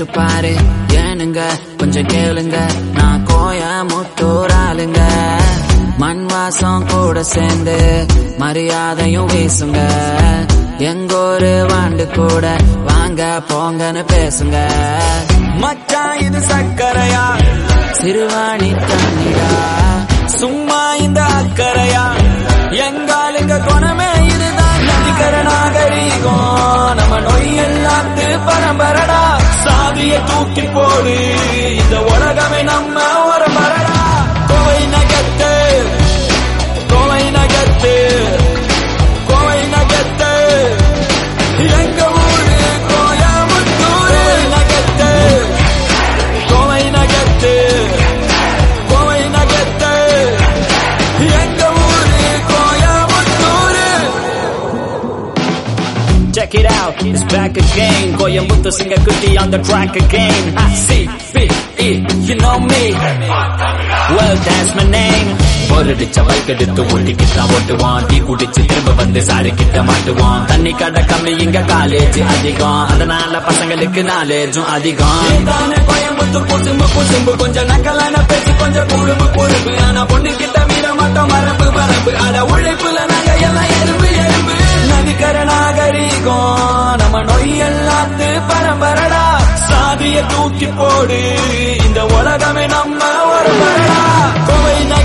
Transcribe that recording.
பாரு ஏனுங்க கொஞ்சம் கேளுங்க நான் கோயமுத்தூர் ஆளுங்க மண் வாசம் கூட சேர்ந்து மரியாதையும் வீசுங்க எங்கொரு வாண்டு கூட வாங்க போங்கன்னு பேசுங்க மச்சான் இது சக்கரையா சிறுவாணி தண்ணிடா சும்மா இந்த அக்கறையா எங்காலுங்க குணமே இதுதான் நதிக்கர நாகரீகம் நம்ம நொய் எல்லாத்து பரம்பரடா சாதிய தூக்கி போடு இந்த உலகமே நம்ம ஒரு மரடா கோவை நகத்து கோவை நகத்து கோவை நகத்து எங்க ஊரு கோயமுத்தூர் நகத்து கோவை நகத்து கோவை நகத்து எங்க ஊரு Coimbatore Check it out, it's back again. Coyambuto Singa Kuti on the track again. I see, fit, it, you know me. Well, that's my name. போரடிச்ச பைக் எடுத்து ஓட்டிக்கிட்டான் ஓட்டுவான் டீ குடிச்சு திரும்ப வந்து சாடி கிட்ட மாட்டுவான் தண்ணி கடை கம்மி இங்க காலேஜ் அதிகம் அதனால பசங்களுக்கு நாலேஜும் அதிகம் கோயம்புத்தூர் குசும்பு குசும்பு கொஞ்சம் நக்கலான பேச்சு கொஞ்சம் குழும்பு குழும்பு ஆனா பொண்ணு கிட்ட மீற மாட்டோம் மரபு மரபு அட உழைப்புல நாங்க எல்லாம் எறும்பு எறும்பு நதிக்கர நாகரீகம் நம்ம நொய் எல்லாத்து பரம்பரடா சாதிய தூக்கி போடு இந்த உலகமே நம்ம ஒரு மரடா கோவை